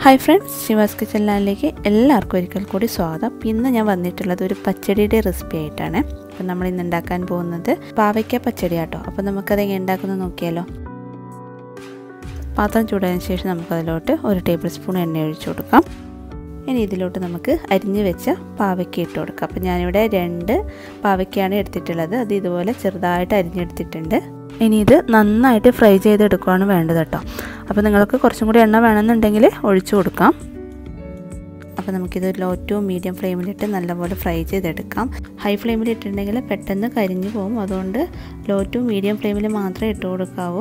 hi friends Shiva's kitchen ലാൻഡിലേക്ക് എല്ലാവർക്കും ഒരിക്കൽ കൂടി സ്വാഗതം ഇന്ന് ഞാൻ വന്നിട്ടുള്ളത് ഒരു പച്ചടിയുടെ റെസിപ്പി ആയിട്ടാണ് അപ്പം നമ്മൾ ഇന്ന് ഉണ്ടാക്കാൻ പോകുന്നത് പാവയ്ക്ക പച്ചടി ആട്ടോ അപ്പോൾ നമുക്കത് എങ്ങനെ ഉണ്ടാക്കുന്നത് നോക്കിയാലോ പാത്രം ചൂടായതിനു ശേഷം നമുക്കതിലോട്ട് ഒരു ടേബിൾ സ്പൂൺ എണ്ണ ഒഴിച്ചു കൊടുക്കാം ഇനി ഇതിലോട്ട് നമുക്ക് അരിഞ്ഞ് വെച്ച പാവയ്ക്ക ഇട്ട് കൊടുക്കാം അപ്പോൾ ഞാനിവിടെ രണ്ട് പാവയ്ക്കയാണ് എടുത്തിട്ടുള്ളത് അത് ഇതുപോലെ ചെറുതായിട്ട് അരിഞ്ഞെടുത്തിട്ടുണ്ട് ഇനി ഇത് നന്നായിട്ട് ഫ്രൈ ചെയ്തെടുക്കുകയാണ് വേണ്ടത് കേട്ടോ അപ്പോൾ നിങ്ങൾക്ക് കുറച്ചും കൂടി എണ്ണ വേണമെന്നുണ്ടെങ്കിൽ ഒഴിച്ചു കൊടുക്കാം അപ്പോൾ നമുക്കിത് ലോ ടു മീഡിയം ഫ്ലെയിമിലിട്ട് നല്ലപോലെ ഫ്രൈ ചെയ്തെടുക്കാം ഹൈ ഫ്ലെയിമിൽ ഇട്ടിട്ടുണ്ടെങ്കിൽ പെട്ടെന്ന് കരിഞ്ഞു പോകും അതുകൊണ്ട് ലോ ടു മീഡിയം ഫ്ലെയിമിൽ മാത്രമേ ഇട്ട് കൊടുക്കാവൂ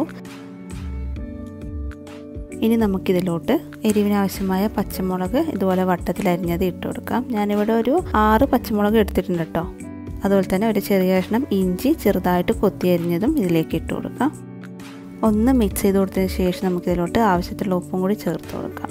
ഇനി നമുക്കിതിലോട്ട് എരിവിന് ആവശ്യമായ പച്ചമുളക് ഇതുപോലെ വട്ടത്തിൽ അരിഞ്ഞത് ഇട്ട് കൊടുക്കാം ഞാനിവിടെ ഒരു ആറ് പച്ചമുളക് എടുത്തിട്ടുണ്ട് കേട്ടോ അതുപോലെ തന്നെ ഒരു ചെറിയ കഷ്ണം ഇഞ്ചി ചെറുതായിട്ട് കൊത്തി അരിഞ്ഞതും ഇതിലേക്ക് ഇട്ട് കൊടുക്കാം ഒന്ന് മിക്സ് ചെയ്ത് കൊടുത്തതിന് ശേഷം നമുക്കിതിലോട്ട് ആവശ്യത്തിലുള്ള ഉപ്പും കൂടി ചേർത്ത് കൊടുക്കാം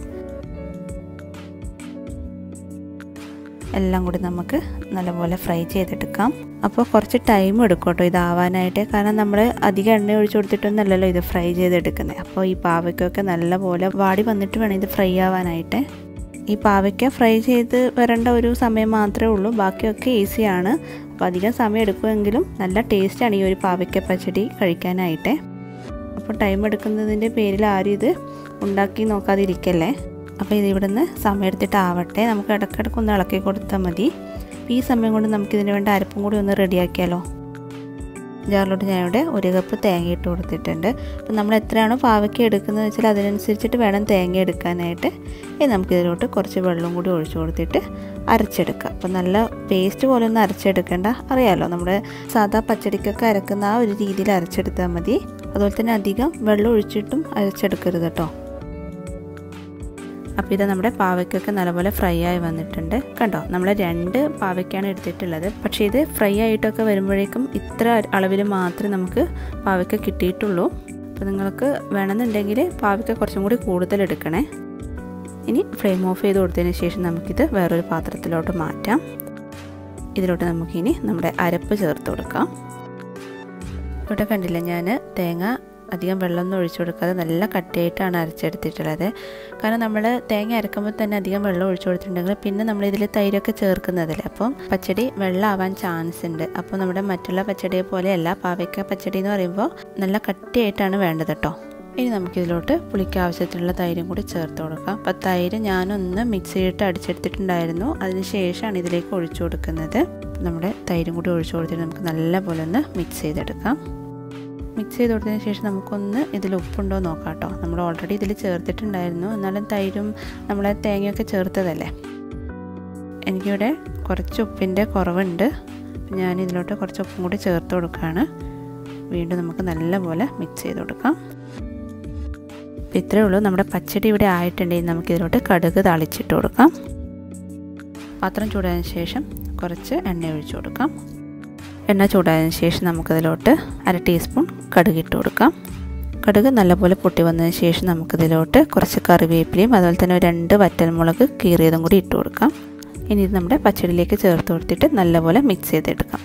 എല്ലാം കൂടി നമുക്ക് നല്ലപോലെ ഫ്രൈ ചെയ്തെടുക്കാം അപ്പോൾ കുറച്ച് ടൈം എടുക്കും കേട്ടോ ഇതാവാനായിട്ട് കാരണം നമ്മൾ അധികം എണ്ണ ഒഴിച്ചു കൊടുത്തിട്ടൊന്നല്ലല്ലോ ഇത് ഫ്രൈ ചെയ്തെടുക്കുന്നത് അപ്പോൾ ഈ പാവയ്ക്കൊക്കെ നല്ലപോലെ വാടി വന്നിട്ട് വേണം ഇത് ഫ്രൈ ആവാനായിട്ട് ഈ പാവയ്ക്ക ഫ്രൈ ചെയ്ത് വരേണ്ട ഒരു സമയം മാത്രമേ ഉള്ളൂ ബാക്കിയൊക്കെ ഈസിയാണ് അപ്പോൾ അധികം സമയം എടുക്കുമെങ്കിലും നല്ല ടേസ്റ്റാണ് ഈ ഒരു പാവയ്ക്ക പച്ചടി കഴിക്കാനായിട്ട് അപ്പോൾ ടൈം എടുക്കുന്നതിൻ്റെ പേരിൽ ആരും ഇത് ഉണ്ടാക്കി നോക്കാതിരിക്കല്ലേ അപ്പോൾ ഇത് ഇവിടുന്ന് സമയം എടുത്തിട്ട് ആവട്ടെ നമുക്ക് ഇടയ്ക്കിടയ്ക്ക് ഒന്ന് ഇളക്കി കൊടുത്താൽ മതി ഈ സമയം കൊണ്ട് നമുക്കിതിന് വേണ്ട അരപ്പും കൂടി ഒന്ന് റെഡിയാക്കിയാലോ ജാറിലോട്ട് ഞാനിവിടെ ഒരു കപ്പ് തേങ്ങ ഇട്ട് കൊടുത്തിട്ടുണ്ട് അപ്പം നമ്മൾ എത്രയാണോ പാവയ്ക്ക് എടുക്കുന്നത് വെച്ചാൽ അതിനനുസരിച്ചിട്ട് വേണം തേങ്ങ എടുക്കാനായിട്ട് ഇനി നമുക്കിതിലോട്ട് കുറച്ച് വെള്ളം കൂടി ഒഴിച്ചു കൊടുത്തിട്ട് അരച്ചെടുക്കുക അപ്പം നല്ല പേസ്റ്റ് പോലെ ഒന്നും അരച്ചെടുക്കേണ്ട അറിയാമല്ലോ നമ്മുടെ സാധാ പച്ചടിക്കൊക്കെ അരക്കുന്ന ആ ഒരു രീതിയിൽ അരച്ചെടുത്താൽ മതി അതുപോലെ തന്നെ അധികം വെള്ളം ഒഴിച്ചിട്ടും അരച്ചെടുക്കരുത് കേട്ടോ അപ്പോൾ ഇത് നമ്മുടെ പാവയ്ക്കൊക്കെ നല്ലപോലെ ഫ്രൈ ആയി വന്നിട്ടുണ്ട് കണ്ടോ നമ്മൾ രണ്ട് പാവയ്ക്കാണ് എടുത്തിട്ടുള്ളത് പക്ഷേ ഇത് ഫ്രൈ ആയിട്ടൊക്കെ വരുമ്പോഴേക്കും ഇത്ര അളവിൽ മാത്രമേ നമുക്ക് പാവയ്ക്ക കിട്ടിയിട്ടുള്ളൂ അപ്പോൾ നിങ്ങൾക്ക് വേണമെന്നുണ്ടെങ്കിൽ പാവയ്ക്ക കുറച്ചും കൂടി കൂടുതൽ എടുക്കണേ ഇനി ഫ്ലെയിം ഓഫ് ചെയ്ത് കൊടുത്തതിന് ശേഷം നമുക്കിത് വേറൊരു പാത്രത്തിലോട്ട് മാറ്റാം ഇതിലോട്ട് നമുക്കിനി നമ്മുടെ അരപ്പ് ചേർത്ത് കൊടുക്കാം ഇവിടെ കണ്ടില്ല ഞാൻ തേങ്ങ അധികം വെള്ളമൊന്നും ഒഴിച്ചു കൊടുക്കാതെ നല്ല കട്ടിയായിട്ടാണ് അരച്ചെടുത്തിട്ടുള്ളത് കാരണം നമ്മൾ തേങ്ങ അരക്കുമ്പോൾ തന്നെ അധികം വെള്ളം ഒഴിച്ചു കൊടുത്തിട്ടുണ്ടെങ്കിൽ പിന്നെ നമ്മൾ ഇതിൽ തൈരൊക്കെ ചേർക്കുന്നതല്ലേ അപ്പം പച്ചടി വെള്ളമാവാൻ ചാൻസ് ഉണ്ട് അപ്പോൾ നമ്മുടെ മറ്റുള്ള പച്ചടിയെ പോലെയല്ല പാവയ്ക്ക പച്ചടി എന്ന് പറയുമ്പോൾ നല്ല കട്ടിയായിട്ടാണ് വേണ്ടത് കേട്ടോ ഇനി നമുക്കിതിലോട്ട് പുളിക്ക് ആവശ്യത്തിനുള്ള തൈരും കൂടി ചേർത്ത് കൊടുക്കാം അപ്പോൾ തൈര് ഞാനൊന്ന് മിക്സിയിട്ട് അടിച്ചെടുത്തിട്ടുണ്ടായിരുന്നു അതിന് ശേഷമാണ് ഇതിലേക്ക് ഒഴിച്ചു കൊടുക്കുന്നത് നമ്മുടെ തൈരും കൂടി ഒഴിച്ചു കൊടുത്തിട്ട് നമുക്ക് നല്ലപോലെ ഒന്ന് മിക്സ് ചെയ്തെടുക്കാം മിക്സ് ചെയ്ത് കൊടുത്തതിന് ശേഷം നമുക്കൊന്ന് ഇതിൽ ഉപ്പുണ്ടോ നോക്കാം കേട്ടോ നമ്മൾ ഓൾറെഡി ഇതിൽ ചേർത്തിട്ടുണ്ടായിരുന്നു എന്നാലും തൈരും നമ്മളെ തേങ്ങയൊക്കെ ചേർത്തതല്ലേ എനിക്കിവിടെ കുറച്ച് ഉപ്പിൻ്റെ കുറവുണ്ട് ഞാൻ ഇതിലോട്ട് കുറച്ച് ഉപ്പും കൂടി ചേർത്ത് കൊടുക്കുകയാണ് വീണ്ടും നമുക്ക് നല്ലപോലെ മിക്സ് ചെയ്ത് കൊടുക്കാം അപ്പോൾ ഇത്രയേ ഉള്ളൂ നമ്മുടെ പച്ചടി ഇവിടെ ആയിട്ടുണ്ടെങ്കിൽ നമുക്കിതിലോട്ട് കടുക് താളിച്ചിട്ട് കൊടുക്കാം പാത്രം ചൂടായതിനു ശേഷം കുറച്ച് എണ്ണ ഒഴിച്ചു കൊടുക്കാം എണ്ണ ചൂടായതിനു ശേഷം നമുക്കതിലോട്ട് അര ടീസ്പൂൺ കടുക് ഇട്ട് കൊടുക്കാം കടുക് നല്ലപോലെ പൊട്ടി വന്നതിന് ശേഷം നമുക്കതിലോട്ട് കുറച്ച് കറിവേപ്പിലയും അതുപോലെ തന്നെ രണ്ട് വറ്റൽമുളക് കീറിയതും കൂടി ഇട്ട് കൊടുക്കാം ഇനി ഇത് നമ്മുടെ പച്ചടിയിലേക്ക് ചേർത്ത് കൊടുത്തിട്ട് നല്ലപോലെ മിക്സ് ചെയ്തെടുക്കാം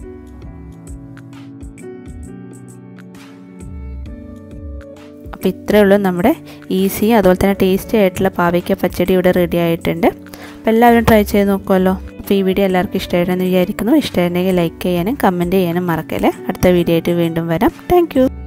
അപ്പോൾ ഇത്രയേ ഉള്ളൂ നമ്മുടെ ഈസി അതുപോലെ തന്നെ ടേസ്റ്റി ആയിട്ടുള്ള പാവയ്ക്ക പച്ചടി ഇവിടെ റെഡി ആയിട്ടുണ്ട് അപ്പോൾ എല്ലാവരും ട്രൈ ചെയ്ത് നോക്കുമല്ലോ അപ്പോൾ ഈ വീഡിയോ എല്ലാവർക്കും ഇഷ്ടമായിട്ടെന്ന് വിചാരിക്കുന്നു ഇഷ്ടമായിട്ടുണ്ടെങ്കിൽ ലൈക്ക് ചെയ്യാനും കമൻറ്റ് ചെയ്യാനും മറക്കല്ലേ അടുത്ത വീഡിയോ ആയിട്ട് വീണ്ടും വരാം താങ്ക്